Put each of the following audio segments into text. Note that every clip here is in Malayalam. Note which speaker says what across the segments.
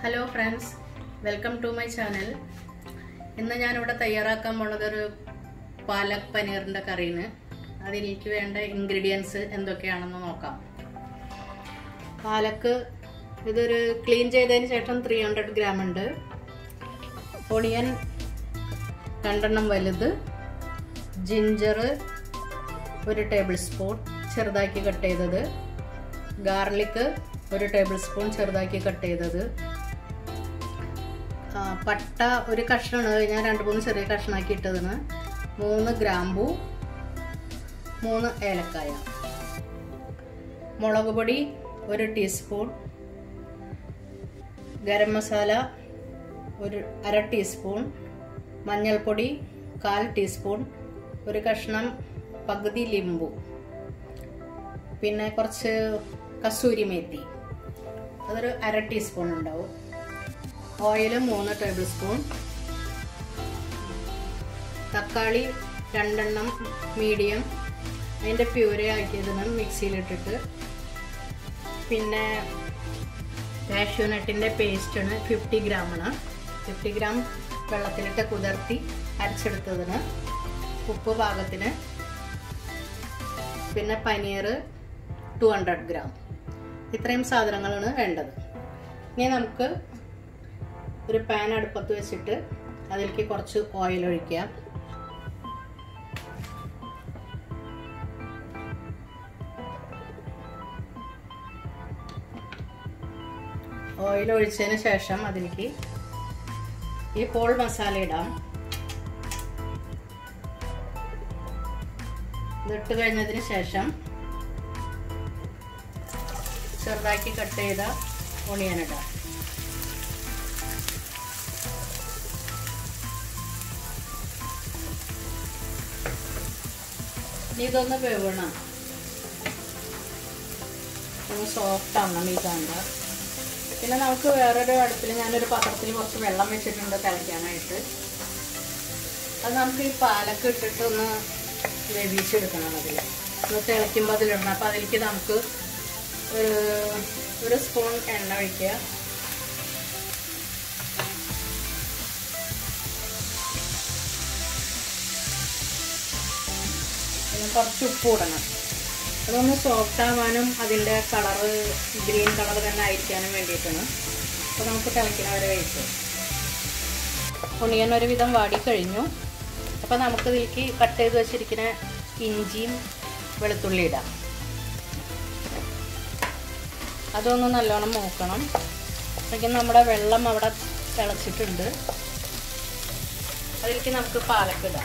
Speaker 1: hello friends welcome to my channel ഇന്ന് ഞാനിവിടെ തയ്യാറാക്കാൻ പോണത് ഒരു പാലക് പനീറിൻ്റെ കറീന് അതിലേക്ക് വേണ്ട ഇൻഗ്രീഡിയൻസ് എന്തൊക്കെയാണെന്ന് നോക്കാം പാലക്ക് ഇതൊരു ക്ലീൻ ചെയ്തതിന് ശേഷം ത്രീ ഹൺഡ്രഡ് ഗ്രാം ഉണ്ട് ഒണിയൻ രണ്ടെണ്ണം വലുത് ജിഞ്ചർ ഒരു ടേബിൾ സ്പൂൺ ചെറുതാക്കി കട്ട് ചെയ്തത് ഗാർലിക് ഒരു ടേബിൾ സ്പൂൺ ചെറുതാക്കി കട്ട് ചെയ്തത് ആ, പട്ട ഒരു കഷ്ണമാണ് ഞാൻ രണ്ട് മൂന്ന് ചെറിയ കഷ്ണമാക്കി ഇട്ടതിന് മൂന്ന് ഗ്രാമ്പു മൂന്ന് ഏലക്കായ മുളക് പൊടി ഒരു ടീസ്പൂൺ ഗരം മസാല ഒരു അര ടീസ്പൂൺ മഞ്ഞൾപ്പൊടി കാൽ ടീസ്പൂൺ ഒരു കഷ്ണം പകുതി ലിംബു പിന്നെ കുറച്ച് കസൂരി മേത്തി അതൊരു അര ടീസ്പൂൺ ഉണ്ടാവും ഓയിൽ മൂന്ന് ടേബിൾ സ്പൂൺ തക്കാളി രണ്ടെണ്ണം മീഡിയം അതിൻ്റെ പ്യൂരെ ആക്കിയതിന് മിക്സിയിലിട്ടിട്ട് പിന്നെ കാഷ്യൂനട്ടിൻ്റെ പേസ്റ്റാണ് ഫിഫ്റ്റി ഗ്രാമാണ് ഫിഫ്റ്റി ഗ്രാം വെള്ളത്തിലിട്ട് കുതിർത്തി അരച്ചെടുത്തതിന് ഉപ്പ് പാകത്തിന് പിന്നെ പനീർ ടു ഹൺഡ്രഡ് ഗ്രാം ഇത്രയും സാധനങ്ങളാണ് വേണ്ടത് ഇനി നമുക്ക് ഒരു പാൻ അടുപ്പത്ത് വെച്ചിട്ട് അതിലേക്ക് കുറച്ച് ഓയിൽ ഒഴിക്കാം ഓയിൽ ഒഴിച്ചതിന് ശേഷം അതിലേക്ക് ഈ ഹോൾ മസാല ഇടാം ഇതിട്ട് കഴിഞ്ഞതിന് ശേഷം ചെറുതാക്കി കട്ട് ചെയ്ത ഒണിയൻ ഇടാം ഇനി ഇതൊന്ന് വേവണം ഒന്ന് സോഫ്റ്റ് ആവണം ഈ കാണ്ട പിന്നെ നമുക്ക് വേറൊരു അടുപ്പിൽ ഞാനൊരു പാത്രത്തിൽ കുറച്ച് വെള്ളം വെച്ചിട്ടുണ്ട് തിളയ്ക്കാനായിട്ട് അത് നമുക്ക് ഈ പാലൊക്കെ ഇട്ടിട്ട് ഒന്ന് വേവിച്ചെടുക്കണം അതിൽ ഒന്ന് തിളയ്ക്കുമ്പോൾ അതിലിടണം അപ്പോൾ അതിലേക്ക് നമുക്ക് ഒരു ഒരു സ്പൂൺ എണ്ണ ഒഴിക്കുക പിന്നെ കുറച്ച് ഉപ്പ് ഇടണം അതൊന്ന് സോഫ്റ്റ് ആവാനും അതിൻ്റെ കളറ് ഗ്രീൻ കളർ തന്നെ ആയിരിക്കാനും വേണ്ടിയിട്ടാണ് അപ്പോൾ നമുക്ക് തിളയ്ക്കണ വരെ കഴിച്ചു ഒണിയൻ ഒരുവിധം വാടിക്കഴിഞ്ഞു അപ്പോൾ നമുക്ക് ഇതിലേക്ക് കട്ട് ചെയ്ത് വെച്ചിരിക്കുന്ന ഇഞ്ചിയും വെളുത്തുള്ളി ഇടാം അതൊന്ന് നല്ലോണം മൂക്കണം അപ്പോഴേക്കും നമ്മുടെ വെള്ളം അവിടെ തിളച്ചിട്ടുണ്ട് അതിലേക്ക് നമുക്ക് പാലക്ക് ഇടാം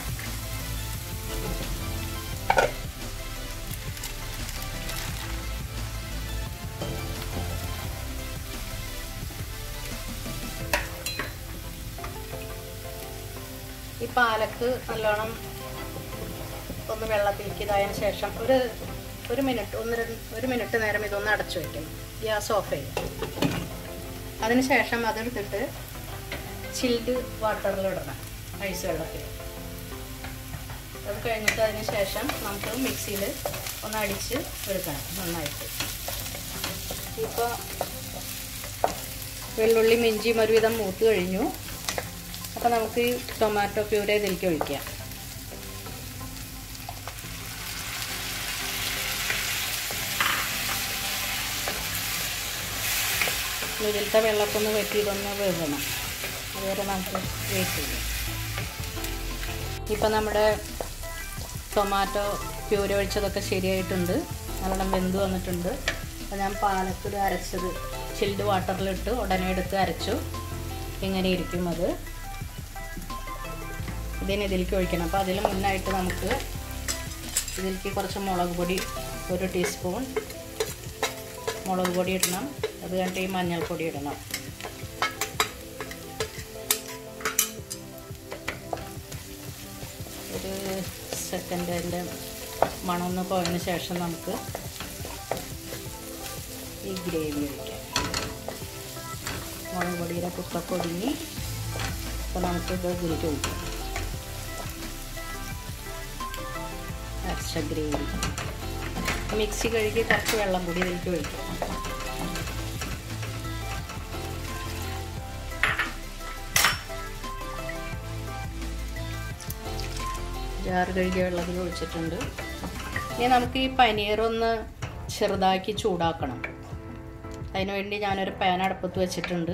Speaker 1: ഈ പാലക്ക് നല്ലോണം ഒന്ന് വെള്ളത്തിലേക്ക് ഇതായതിനു ശേഷം ഒരു ഒരു മിനിറ്റ് ഒന്ന് രണ്ട് ഒരു മിനിറ്റ് നേരം ഇതൊന്ന് അടച്ചു വയ്ക്കണം ഗ്യാസ് ഓഫ് ചെയ്യും അതിന് ശേഷം അതെടുത്തിട്ട് ചിൽഡ് വാട്ടറിലിടണം ഐസ് വെള്ളത്തിൽ അത് കഴിഞ്ഞിട്ട് അതിന് ശേഷം നമുക്ക് മിക്സിയിൽ ഒന്ന് അടിച്ച് എടുക്കണം നന്നായിട്ട് ഇപ്പോൾ വെള്ളുള്ളി ഇഞ്ചിയും ഒരുവിധം മൂത്ത് കഴിഞ്ഞു അപ്പോൾ നമുക്ക് ഈ ടൊമാറ്റോ പ്യൂരെ ഇതിലേക്ക് ഒഴിക്കാം ഇതിലത്തെ വെള്ളമൊക്കെ ഒന്ന് വെട്ടി ഇതൊന്ന് വേകണം അതുവരെ നമുക്ക് വെയിറ്റ് ചെയ്യാം ഇപ്പം നമ്മുടെ ടൊമാറ്റോ പ്യൂര ഒഴിച്ചതൊക്കെ ശരിയായിട്ടുണ്ട് നല്ലോണം വെന്ത് വന്നിട്ടുണ്ട് അപ്പോൾ ഞാൻ പാലക്കിട് അരച്ചത് ചിൽഡ് വാട്ടറിലിട്ട് ഉടനെ എടുത്ത് അരച്ചു ഇങ്ങനെ ഇരിക്കും അത് ഇതിന് ഇതിലേക്ക് ഒഴിക്കണം അപ്പോൾ അതിൽ മുന്നായിട്ട് നമുക്ക് ഇതിലേക്ക് കുറച്ച് മുളക് പൊടി ഒരു ടീസ്പൂൺ മുളക് പൊടി ഇടണം അത് കഴിഞ്ഞിട്ട് ഈ മഞ്ഞൾപ്പൊടി ഇടണം ഒരു സെക്കൻഡ് അതിൻ്റെ മണമൊന്ന് പോയതിന് ശേഷം നമുക്ക് ഈ ഗ്രേവി ഒഴിക്കാം മുളക് പൊടിയുടെ കുത്തൊക്കെ ഒടുങ്ങി അപ്പോൾ നമുക്ക് ഇത് ഇതിലേക്ക് ഒഴിക്കാം അരച്ച ഗ്രേവി മിക്സി കഴുകി കുറച്ച് വെള്ളം കൂടി ഇതിലേക്ക് ഒഴിക്കാം ജാറ് കഴുകിയ വെള്ളത്തിൽ ഒഴിച്ചിട്ടുണ്ട് ഇനി നമുക്ക് ഈ പനീർ ഒന്ന് ചെറുതാക്കി ചൂടാക്കണം അതിനുവേണ്ടി ഞാനൊരു പാൻ അടുപ്പത്ത് വെച്ചിട്ടുണ്ട്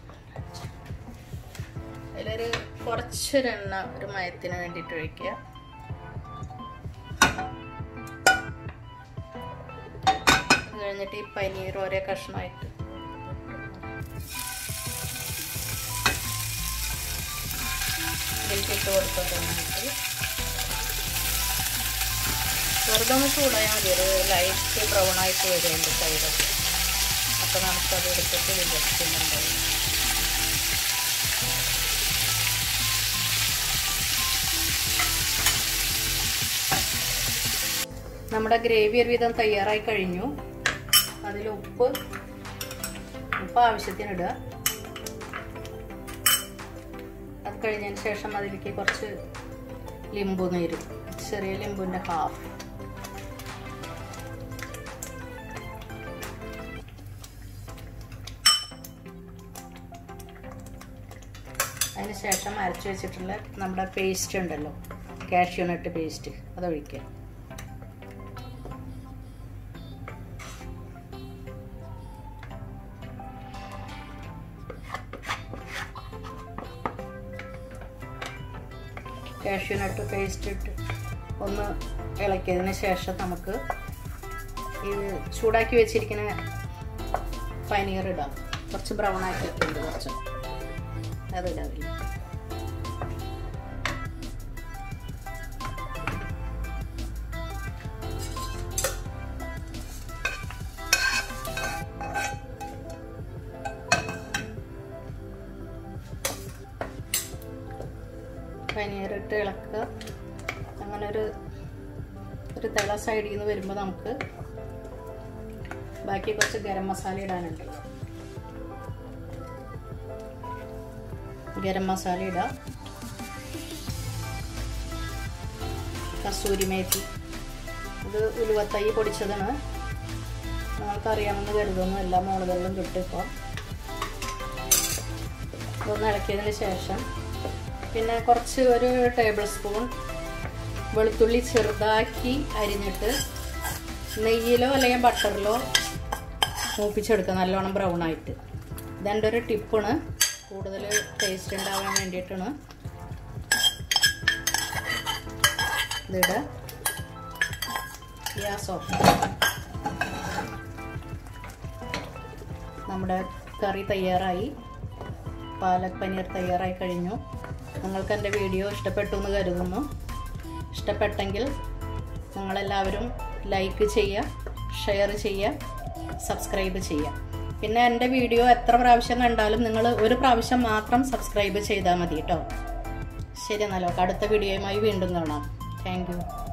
Speaker 1: അതിലൊരു കുറച്ചൊരെണ്ണ ഒരു മയത്തിന് വേണ്ടിയിട്ട് ഒഴിക്കുക അത് കഴിഞ്ഞിട്ട് ഈ പനീർ ഓരോ കഷ്ണമായിട്ട് ഇതിലേക്ക് ഇട്ട് കൊടുത്തിട്ട് വെറുതെ ഒന്ന് ചൂടായാൽ മതി ഒരു ലൈറ്റ് ബ്രൗൺ ആയിട്ട് വരും എൻ്റെ സൈഡൊക്കെ അപ്പോൾ നമുക്കത് എടുത്തിട്ട് വിഭജിക്കുന്നുണ്ടാവും നമ്മുടെ ഗ്രേവി ഒരുവിധം തയ്യാറായി കഴിഞ്ഞു അതിൽ ഉപ്പ് ഉപ്പ് ആവശ്യത്തിന് ഇടുക അത് കഴിഞ്ഞതിന് ശേഷം അതിലേക്ക് കുറച്ച് ലിംബു നീര് ചെറിയ ലിംബുവിൻ്റെ ഹാഫ് അതിന് ശേഷം അരച്ച് വെച്ചിട്ടുള്ള നമ്മുടെ പേസ്റ്റ് ഉണ്ടല്ലോ കാഷ്യൂനട്ട് പേസ്റ്റ് അതൊഴിക്കുക കാഷ്യൂനട്ട് പേസ്റ്റ് ഇട്ട് ഒന്ന് ഇളക്കിയതിന് ശേഷം നമുക്ക് ഈ ചൂടാക്കി വെച്ചിരിക്കുന്ന പനീർ ഇടാം കുറച്ച് ബ്രൗൺ ആക്കിയിട്ടുണ്ട് കുറച്ച് അതിടാം അതിൽ പനീറിട്ട് ഇളക്കുക അങ്ങനെ ഒരു ഒരു തിള സൈഡിൽ നിന്ന് വരുമ്പോൾ നമുക്ക് ബാക്കി കുറച്ച് ഗരം മസാല ഇടാനുണ്ട് ഗരം മസാല ഇടാം കസൂരി മേത്തി ഇത് ഉലുവത്തൈ പൊടിച്ചതാണ് നിങ്ങൾക്കറിയാമെന്ന് കരുതുന്നു എല്ലാ മോളുകളിലും കിട്ടും ഇപ്പോൾ ഇതൊന്ന് ഇളക്കിയതിന് ശേഷം പിന്നെ കുറച്ച് ഒരു ടേബിൾ സ്പൂൺ വെളുത്തുള്ളി ചെറുതാക്കി അരിഞ്ഞിട്ട് നെയ്യിലോ അല്ലെങ്കിൽ ബട്ടറിലോ മൂപ്പിച്ചെടുക്കുക നല്ലോണം ബ്രൗൺ ആയിട്ട് ഇതെൻ്റെ ഒരു ടിപ്പാണ് കൂടുതൽ ടേസ്റ്റ് ഉണ്ടാവാൻ വേണ്ടിയിട്ടാണ് ഇതിട ഗ്യാസ് ഓഫ് നമ്മുടെ കറി തയ്യാറായി പാലക് പനീർ തയ്യാറായി കഴിഞ്ഞു നിങ്ങൾക്ക് എൻ്റെ വീഡിയോ ഇഷ്ടപ്പെട്ടു എന്ന് കരുതുന്നു ഇഷ്ടപ്പെട്ടെങ്കിൽ നിങ്ങളെല്ലാവരും ലൈക്ക് ചെയ്യുക ഷെയർ ചെയ്യുക സബ്സ്ക്രൈബ് ചെയ്യുക പിന്നെ എൻ്റെ വീഡിയോ എത്ര പ്രാവശ്യം കണ്ടാലും നിങ്ങൾ ഒരു പ്രാവശ്യം മാത്രം സബ്സ്ക്രൈബ് ചെയ്താൽ മതി കേട്ടോ ശരി എന്നാലോ അടുത്ത വീഡിയോയുമായി വീണ്ടും കാണാം താങ്ക്